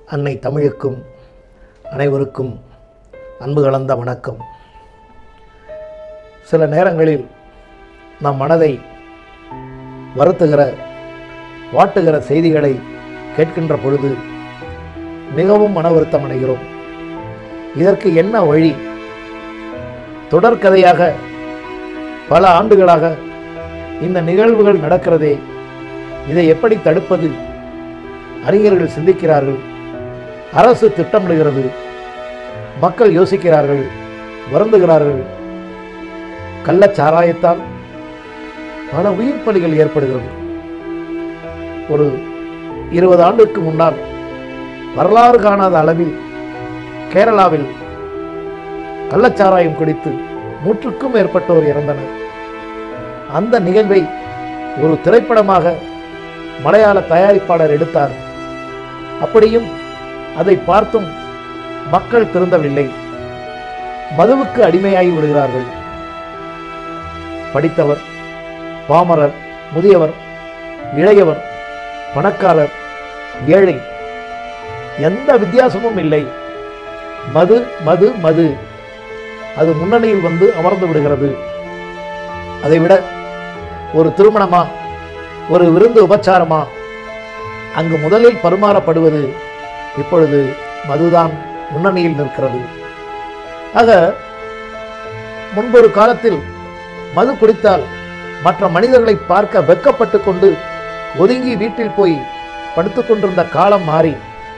அன்னை தமிழுக்கும் அனைவருக்கும் அன்பு கலந்த வணக்கம் சில நேரங்களில் நம் மனதை வருத்துகிற வாட்டுகிற செய்திகளை கேட்கின்ற பொழுது மிகவும் மன வருத்தம் அடைகிறோம் இதற்கு என்ன வழி தொடர்கதையாக பல ஆண்டுகளாக இந்த நிகழ்வுகள் நடக்கிறதே இதை எப்படி தடுப்பது அறிஞர்கள் சிந்திக்கிறார்கள் அரசு திட்டமிடுகிறது மக்கள் யோசிக்கிறார்கள் வருந்துகிறார்கள் கள்ளச்சாராயத்தால் பல உயிர் பலிகள் ஏற்படுகிறது ஒரு இருபது ஆண்டுக்கு முன்னால் வரலாறு காணாத அளவில் கேரளாவில் கள்ளச்சாராயம் குடித்து நூற்றுக்கும் மேற்பட்டோர் இறந்தனர் அந்த நிகழ்வை ஒரு திரைப்படமாக மலையாள தயாரிப்பாளர் எடுத்தார் அப்படியும் அதை பார்த்தும் மக்கள் திருந்தவில்லை மதுவுக்கு அடிமையாகி விடுகிறார்கள் படித்தவர் பாமரர் முதியவர் இளையவர் பணக்காரர் ஏழை எந்த வித்தியாசமும் இல்லை மது மது மது அது முன்னணியில் வந்து அமர்ந்து விடுகிறது அதைவிட ஒரு திருமணமா ஒரு விருந்து உபச்சாரமா அங்கு முதலில் பரிமாறப்படுவது இப்பொழுது மதுதான் முன்னணியில் நிற்கிறது ஆக முன்பொரு காலத்தில் மது குடித்தால் மற்ற மனிதர்களை பார்க்க வெக்கப்பட்டு கொண்டு ஒதுங்கி வீட்டில் போய் படுத்துக் கொண்டிருந்த காலம் மாறி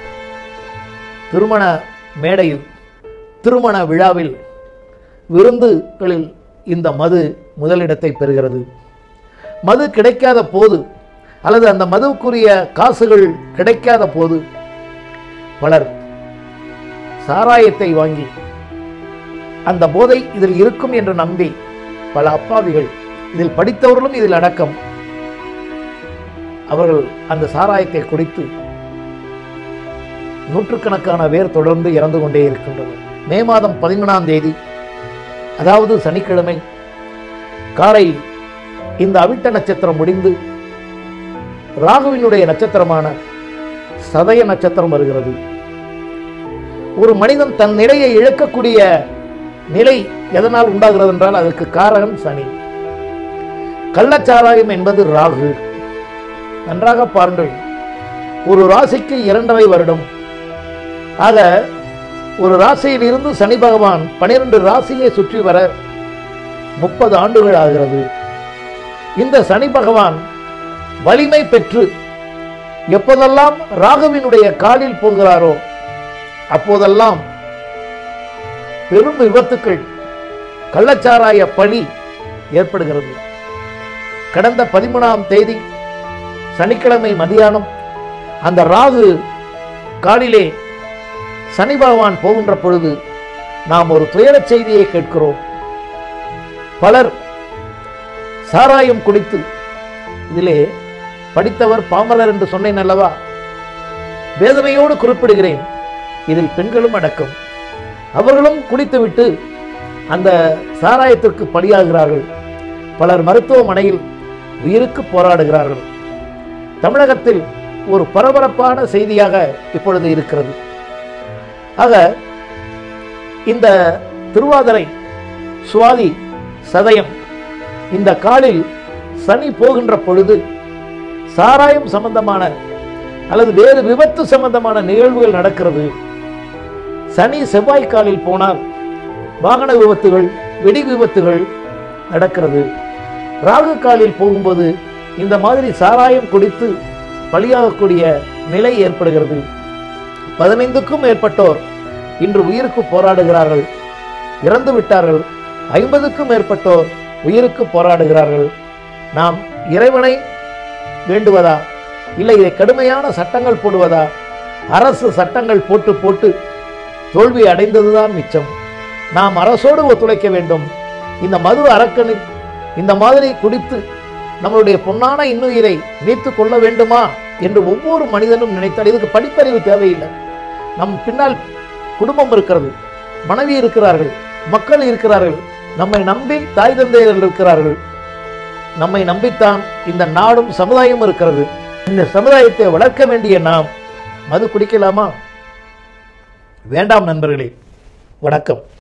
திருமண மேடையில் திருமண விழாவில் விருந்துகளில் இந்த மது முதலிடத்தை பெறுகிறது மது கிடைக்காத போது அல்லது அந்த மதுவுக்குரிய காசுகள் கிடைக்காத போது பலர் சாராயத்தை வாங்கி அந்த போதை இதில் இருக்கும் என்று நம்பி பல அப்பாவிகள் இதில் படித்தவர்களும் இதில் அடக்கம் அவர்கள் அந்த சாராயத்தை குடித்து நூற்றுக்கணக்கான பேர் தொடர்ந்து இறந்து கொண்டே இருக்கின்றனர் மே மாதம் பதிமூணாம் தேதி அதாவது சனிக்கிழமை காலை இந்த அவிட்ட நட்சத்திரம் முடிந்து ராகுவினுடைய நட்சத்திரமான சதய நட்சத்திரம் வருகிறது ஒரு மனிதன் தன் நிலையை இழக்கக்கூடிய நிலை எதனால் உண்டாகிறது என்றால் அதற்கு காரகம் சனி கள்ளச்சாராயம் என்பது ராகு நன்றாக பாருங்கள் ஒரு ராசிக்கு இரண்டரை வருடம் ஆக ஒரு ராசியில் இருந்து சனி பகவான் பனிரெண்டு ராசியை சுற்றி வர முப்பது ஆண்டுகள் ஆகிறது இந்த சனி பகவான் வலிமை பெற்று எப்போதெல்லாம் ராகுவினுடைய காலில் போகிறாரோ அப்போதெல்லாம் பெரும் விபத்துக்கள் கள்ளச்சாராய பழி ஏற்படுகிறது கடந்த பதிமூணாம் தேதி சனிக்கிழமை மதியானம் அந்த ராகு காலிலே சனி பகவான் போகின்ற பொழுது நாம் ஒரு துயரச் செய்தியை கேட்கிறோம் பலர் சாராயம் குடித்து இதிலே படித்தவர் பாமரர் என்று சொன்னேன் அல்லவா வேதனையோடு குறிப்பிடுகிறேன் இதில் பெண்களும் அடக்கம் அவர்களும் குடித்துவிட்டு அந்த சாராயத்திற்கு பலியாகிறார்கள் பலர் மருத்துவமனையில் உயிருக்கு போராடுகிறார்கள் தமிழகத்தில் ஒரு பரபரப்பான செய்தியாக இப்பொழுது இருக்கிறது ஆக இந்த திருவாதிரை சுவாதி சதயம் இந்த காலில் சனி போகின்ற பொழுது சாராயம் சம்பந்தமான அல்லது வேறு விபத்து சம்பந்தமான நிகழ்வுகள் நடக்கிறது சனி செவ்வாய் காலில் போனால் வாகன விபத்துகள் வெடி விபத்துகள் நடக்கிறது ராகு காலில் போகும்போது இந்த மாதிரி சாராயம் குடித்து பலியாகக்கூடிய நிலை ஏற்படுகிறது பதினைந்துக்கும் மேற்பட்டோர் இன்று உயிருக்கு போராடுகிறார்கள் இறந்து விட்டார்கள் ஐம்பதுக்கும் மேற்பட்டோர் உயிருக்கு போராடுகிறார்கள் நாம் இறைவனை வேண்டுவதா இல்லை இதை கடுமையான சட்டங்கள் போடுவதா அரசு சட்டங்கள் போட்டு போட்டு தோல்வி அடைந்ததுதான் மிச்சம் நாம் அரசோடு ஒத்துழைக்க வேண்டும் இந்த மது அரக்கணி இந்த மாதிரி குடித்து நம்மளுடைய பொன்னான இன்னுயிரை நீத்து கொள்ள வேண்டுமா என்று ஒவ்வொரு மனிதனும் நினைத்தால் இதுக்கு படிப்பறிவு தேவையில்லை நம் பின்னால் குடும்பம் இருக்கிறது மனைவி இருக்கிறார்கள் மக்கள் இருக்கிறார்கள் நம்மை நம்பி தாய் தந்தையர்கள் இருக்கிறார்கள் நம்மை நம்பித்தான் இந்த நாடும் சமுதாயம் இருக்கிறது இந்த சமுதாயத்தை வளர்க்க வேண்டிய நாம் மது குடிக்கலாமா வேண்டாம் நண்பர்களே வணக்கம்